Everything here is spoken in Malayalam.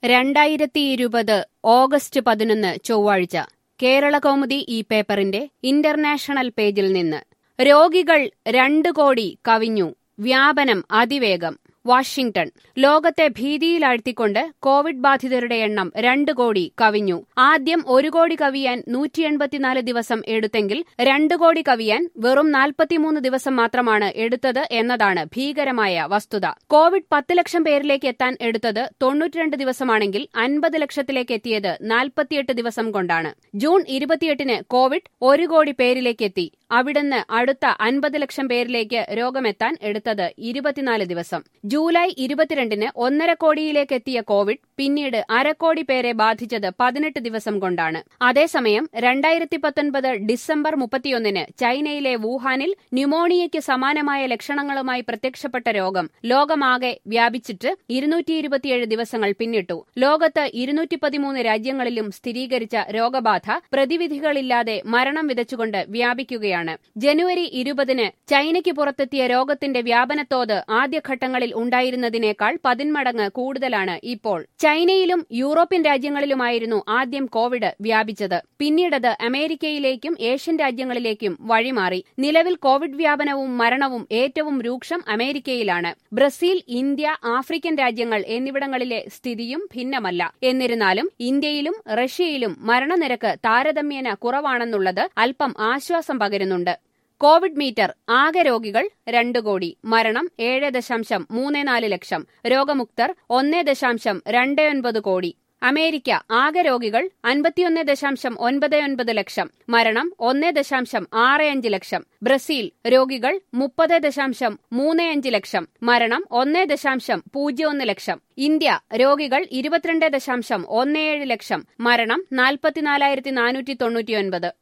രണ്ടായിരത്തി ഇരുപത് ഓഗസ്റ്റ് പതിനൊന്ന് ചൊവ്വാഴ്ച കേരളകൗമുദി ഈ പേപ്പറിന്റെ ഇന്റർനാഷണൽ പേജിൽ നിന്ന് രോഗികൾ രണ്ട് കോടി കവിഞ്ഞു വ്യാപനം അതിവേഗം വാഷിംഗ്ടൺ ലോകത്തെ ഭീതിയിലാഴ്ത്തിക്കൊണ്ട് കോവിഡ് ബാധിതരുടെ എണ്ണം രണ്ട് കോടി കവിഞ്ഞു ആദ്യം ഒരു കോടി കവിയാൻ നൂറ്റി എൺപത്തിനാല് ദിവസം എടുത്തെങ്കിൽ രണ്ട് കോടി കവിയാൻ വെറും നാൽപ്പത്തിമൂന്ന് ദിവസം മാത്രമാണ് എടുത്തത് എന്നതാണ് ഭീകരമായ വസ്തുത കോവിഡ് പത്ത് ലക്ഷം പേരിലേക്ക് എത്താൻ എടുത്തത് തൊണ്ണൂറ്റിരണ്ട് ദിവസമാണെങ്കിൽ അൻപത് ലക്ഷത്തിലേക്ക് എത്തിയത് നാൽപ്പത്തിയെട്ട് ദിവസം കൊണ്ടാണ് ജൂൺ ഇരുപത്തിയെട്ടിന് കോവിഡ് ഒരു കോടി പേരിലേക്ക് എത്തി അവിടുന്ന് അടുത്ത അൻപത് ലക്ഷം പേരിലേക്ക് രോഗമെത്താൻ എടുത്തത് ഇരുപത്തിനാല് ദിവസം ജൂലൈ ഇരുപത്തിരണ്ടിന് ഒന്നര കോടിയിലേക്ക് എത്തിയ കോവിഡ് പിന്നീട് അരക്കോടി പേരെ ബാധിച്ചത് പതിനെട്ട് ദിവസം കൊണ്ടാണ് അതേസമയം രണ്ടായിരത്തി പത്തൊൻപത് ഡിസംബർ മുപ്പത്തിയൊന്നിന് ചൈനയിലെ വുഹാനിൽ ന്യൂമോണിയയ്ക്ക് സമാനമായ ലക്ഷണങ്ങളുമായി പ്രത്യക്ഷപ്പെട്ട രോഗം ലോകമാകെ വ്യാപിച്ചിട്ട് ഇരുന്നൂറ്റി ഇരുപത്തിയേഴ് ദിവസങ്ങൾ പിന്നിട്ടു ലോകത്ത് ഇരുന്നൂറ്റി പതിമൂന്ന് രാജ്യങ്ങളിലും സ്ഥിരീകരിച്ച രോഗബാധ പ്രതിവിധികളില്ലാതെ മരണം വിതച്ചുകൊണ്ട് വ്യാപിക്കുകയാണ് ജനുവരി ഇരുപതിന് ചൈനയ്ക്ക് പുറത്തെത്തിയ രോഗത്തിന്റെ വ്യാപനത്തോത് ആദ്യഘട്ടങ്ങളിൽ ഉണ്ടായിരുന്നതിനേക്കാൾ പതിന്മടങ്ങ് കൂടുതലാണ് ഇപ്പോൾ ചൈനയിലും യൂറോപ്യൻ രാജ്യങ്ങളിലുമായിരുന്നു ആദ്യം കോവിഡ് വ്യാപിച്ചത് പിന്നീടത് അമേരിക്കയിലേക്കും ഏഷ്യൻ രാജ്യങ്ങളിലേക്കും വഴിമാറി നിലവിൽ കോവിഡ് വ്യാപനവും മരണവും ഏറ്റവും രൂക്ഷം അമേരിക്കയിലാണ് ബ്രസീൽ ഇന്ത്യ ആഫ്രിക്കൻ രാജ്യങ്ങൾ എന്നിവിടങ്ങളിലെ സ്ഥിതിയും ഭിന്നമല്ല എന്നിരുന്നാലും ഇന്ത്യയിലും റഷ്യയിലും മരണനിരക്ക് താരതമ്യേന കുറവാണെന്നുള്ളത് അല്പം ആശ്വാസം പകരുന്നുണ്ട് കോവിഡ് മീറ്റർ ആകെ രോഗികൾ രണ്ട് കോടി മരണം ഏഴ് ദശാംശം മൂന്ന് നാല് ലക്ഷം രോഗമുക്തർ ഒന്ന് ദശാംശം രണ്ട് ഒൻപത് കോടി അമേരിക്ക ആകെ രോഗികൾ അൻപത്തിയൊന്ന് ദശാംശം ഒൻപത് ഒൻപത് ലക്ഷം മരണം ഒന്ന് ദശാംശം ആറ് അഞ്ച് ലക്ഷം ബ്രസീൽ രോഗികൾ മുപ്പത് ദശാംശം മൂന്ന് അഞ്ച് ലക്ഷം മരണം ഒന്ന് ദശാംശം പൂജ്യം ഒന്ന് ലക്ഷം ഇന്ത്യ രോഗികൾ ഇരുപത്തിരണ്ട് ദശാംശം ഒന്ന് ഏഴ് ലക്ഷം മരണം നാൽപ്പത്തിനാലായിരത്തി നാനൂറ്റി തൊണ്ണൂറ്റിയൊൻപത്